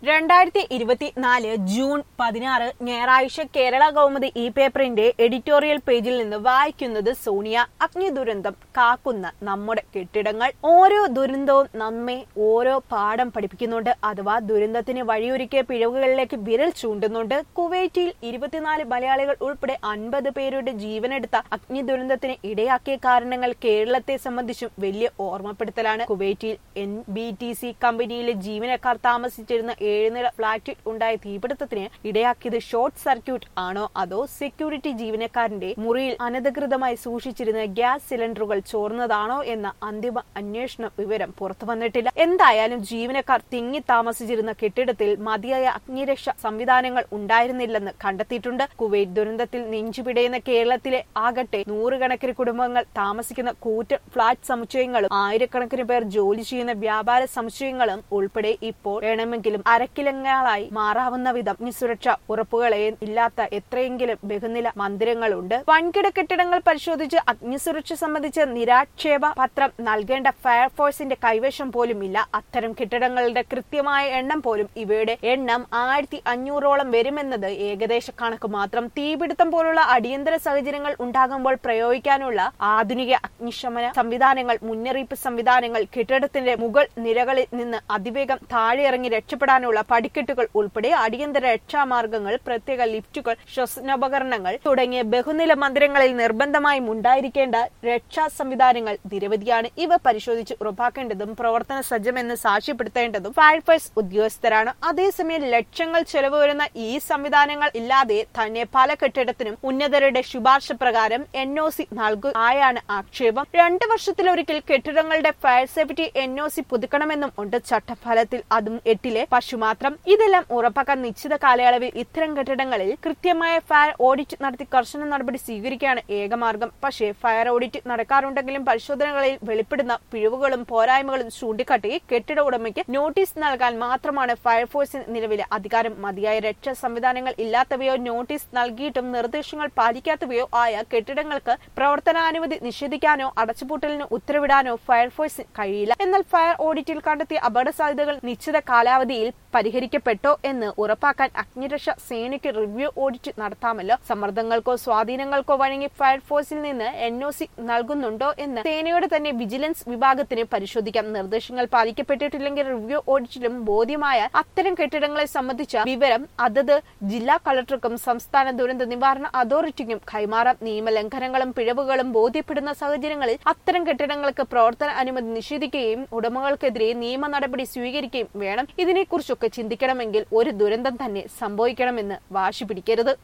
രണ്ടായിരത്തി ഇരുപത്തിനാല് ജൂൺ പതിനാറ് ഞായറാഴ്ച കേരള കൗമുദി ഈ പേപ്പറിന്റെ എഡിറ്റോറിയൽ പേജിൽ നിന്ന് വായിക്കുന്നത് സോണിയ അഗ്നി ദുരന്തം കാക്കുന്ന നമ്മുടെ കെട്ടിടങ്ങൾ ഓരോ ദുരന്തവും നമ്മെ ഓരോ പാഠം പഠിപ്പിക്കുന്നുണ്ട് അഥവാ ദുരന്തത്തിന് വഴിയൊരുക്കിയ പിഴവുകളിലേക്ക് വിരൽ ചൂണ്ടുന്നുണ്ട് കുവൈറ്റിൽ ഇരുപത്തിനാല് മലയാളികൾ ഉൾപ്പെടെ അൻപത് പേരുടെ ജീവനെടുത്ത അഗ്നി ദുരന്തത്തിന് ഇടയാക്കിയ കാരണങ്ങൾ കേരളത്തെ സംബന്ധിച്ചും വലിയ ഓർമ്മപ്പെടുത്തലാണ് കുവൈറ്റിൽ എൻ ബി ടി സി കമ്പനിയിലെ ജീവനക്കാർ താമസിച്ചിരുന്ന ഏഴുനില ഫ്ളാറ്റിൽ ഉണ്ടായ തീപിടുത്തത്തിന് ഇടയാക്കിയത് ഷോർട്ട് സർക്യൂട്ട് ആണോ അതോ സെക്യൂരിറ്റി ജീവനക്കാരന്റെ മുറിയിൽ അനധികൃതമായി സൂക്ഷിച്ചിരുന്ന ഗ്യാസ് സിലിണ്ടറുകൾ ചോർന്നതാണോ എന്ന അന്തിമ അന്വേഷണ വിവരം പുറത്തു വന്നിട്ടില്ല എന്തായാലും ജീവനക്കാർ തിങ്ങി താമസിച്ചിരുന്ന കെട്ടിടത്തിൽ മതിയായ അഗ്നിരക്ഷ സംവിധാനങ്ങൾ ഉണ്ടായിരുന്നില്ലെന്ന് കണ്ടെത്തിയിട്ടുണ്ട് കുവൈറ്റ് ദുരന്തത്തിൽ നെഞ്ചുപിടയുന്ന കേരളത്തിലെ ആകട്ടെ നൂറുകണക്കിന് കുടുംബങ്ങൾ താമസിക്കുന്ന കൂറ്റൻ ഫ്ളാറ്റ് സമുച്ചയങ്ങളും ആയിരക്കണക്കിന് പേർ ജോലി ചെയ്യുന്ന വ്യാപാര സമുച്ചയങ്ങളും ഉൾപ്പെടെ ഇപ്പോൾ വേണമെങ്കിലും അരക്കിലങ്ങളായി മാറാവുന്ന വിധം അഗ്നിസുരക്ഷ ഉറപ്പുകളെ ഇല്ലാത്ത എത്രയെങ്കിലും ബഹുനില മന്ദിരങ്ങളുണ്ട് വൻകിട കെട്ടിടങ്ങൾ പരിശോധിച്ച് അഗ്നിസുരക്ഷ സംബന്ധിച്ച് നിരാക്ഷേപ പത്രം നൽകേണ്ട ഫയർഫോഴ്സിന്റെ കൈവശം പോലും ഇല്ല അത്തരം കെട്ടിടങ്ങളുടെ കൃത്യമായ എണ്ണം പോലും ഇവയുടെ എണ്ണം ആയിരത്തി അഞ്ഞൂറോളം വരുമെന്നത് ഏകദേശ കണക്ക് മാത്രം തീപിടുത്തം പോലുള്ള അടിയന്തര സാഹചര്യങ്ങൾ ഉണ്ടാകുമ്പോൾ പ്രയോഗിക്കാനുള്ള ആധുനിക അഗ്നിശമന സംവിധാനങ്ങൾ മുന്നറിയിപ്പ് സംവിധാനങ്ങൾ കെട്ടിടത്തിന്റെ മുകൾ നിരകളിൽ നിന്ന് അതിവേഗം താഴെയിറങ്ങി രക്ഷപ്പെടാനുള്ള പടിക്കെട്ടുകൾ ഉൾപ്പെടെ അടിയന്തര രക്ഷാമാർഗങ്ങൾ പ്രത്യേക ലിഫ്റ്റുകൾ ശ്വസനോപകരണങ്ങൾ തുടങ്ങിയ ബഹുനില മന്ദിരങ്ങളിൽ നിർബന്ധമായും ഉണ്ടായിരിക്കേണ്ട രക്ഷാ സംവിധാനങ്ങൾ നിരവധിയാണ് ഇവ പരിശോധിച്ച് ഉറപ്പാക്കേണ്ടതും പ്രവർത്തന സജ്ജമെന്ന് സാക്ഷ്യപ്പെടുത്തേണ്ടതും ഫയർഫോഴ്സ് ഉദ്യോഗസ്ഥരാണ് അതേസമയം ലക്ഷങ്ങൾ ചെലവ് വരുന്ന ഈ സംവിധാനങ്ങൾ ഇല്ലാതെ തന്നെ പല കെട്ടിടത്തിനും ഉന്നതരുടെ ശുപാർശ പ്രകാരം എൻ ഒ സി നൽകുകയാണ് ആക്ഷേപം രണ്ട് വർഷത്തിലൊരിക്കൽ കെട്ടിടങ്ങളുടെ fire safety N O C പുതുക്കണമെന്നും ഉണ്ട് ചട്ടഫലത്തിൽ അതും എട്ടിലെ പശു മാത്രം ഇതെല്ലാം ഉറപ്പാക്കാൻ നിശ്ചിത കാലയളവിൽ ഇത്തരം കെട്ടിടങ്ങളിൽ കൃത്യമായ ഫയർ ഓഡിറ്റ് നടത്തി കർശന നടപടി സ്വീകരിക്കുകയാണ് ഏകമാർഗം പക്ഷേ ഫയർ ഓഡിറ്റ് നടക്കാറുണ്ടെങ്കിലും പരിശോധനകളിൽ വെളിപ്പെടുന്ന പിഴവുകളും പോരായ്മകളും ചൂണ്ടിക്കാട്ടി കെട്ടിട ഉടമയ്ക്ക് നോട്ടീസ് നൽകാൻ മാത്രമാണ് ഫയർഫോഴ്സിന് നിലവിലെ അധികാരം മതിയായ രക്ഷാ സംവിധാനങ്ങൾ ഇല്ലാത്തവയോ നോട്ടീസ് നൽകിയിട്ടും നിർദ്ദേശങ്ങൾ പാലിക്കാത്തവയോ ആയ കെട്ടിടങ്ങൾക്ക് പ്രവർത്തനാനുമതി നിഷേധിക്കാനോ അടച്ചുപൂട്ടലിന് ഉത്തരവിടാനോ ഫയർഫോഴ്സിന് കഴിയില്ല എന്നാൽ ഫയർ ഓഡിറ്റിൽ കണ്ടെത്തിയ അപകട സാധ്യതകൾ നിശ്ചിത കാലാവധിയിൽ പരിഹരിക്കപ്പെട്ടോ എന്ന് ഉറപ്പാക്കാൻ അഗ്നിരക്ഷ സേനയ്ക്ക് റിവ്യൂ ഓഡിറ്റ് നടത്താമല്ലോ സമ്മർദ്ദങ്ങൾക്കോ സ്വാധീനങ്ങൾക്കോ വഴങ്ങി ഫയർഫോഴ്സിൽ നിന്ന് എൻ ഒ സി നൽകുന്നുണ്ടോ എന്ന് സേനയുടെ തന്നെ വിജിലൻസ് വിഭാഗത്തിന് പരിശോധിക്കാം നിർദ്ദേശങ്ങൾ പാലിക്കപ്പെട്ടിട്ടില്ലെങ്കിൽ റിവ്യൂ ഓഡിറ്റിലും ബോധ്യമായ അത്തരം കെട്ടിടങ്ങളെ സംബന്ധിച്ച വിവരം അതത് ജില്ലാ കളക്ടർക്കും സംസ്ഥാന ദുരന്ത നിവാരണ അതോറിറ്റിക്കും കൈമാറാം നിയമലംഘനങ്ങളും പിഴവുകളും ബോധ്യപ്പെടുന്ന സാഹചര്യങ്ങളിൽ അത്തരം കെട്ടിടങ്ങൾക്ക് പ്രവർത്തന അനുമതി നിഷേധിക്കുകയും ഉടമകൾക്കെതിരെ നിയമ നടപടി സ്വീകരിക്കുകയും വേണം ഇതിനെക്കുറിച്ചൊക്കെ ചിന്തിക്കണമെങ്കിൽ ഒരു ദുരന്തം തന്നെ സംഭവിക്കണമെന്ന് വാശി പിടിക്കരുത്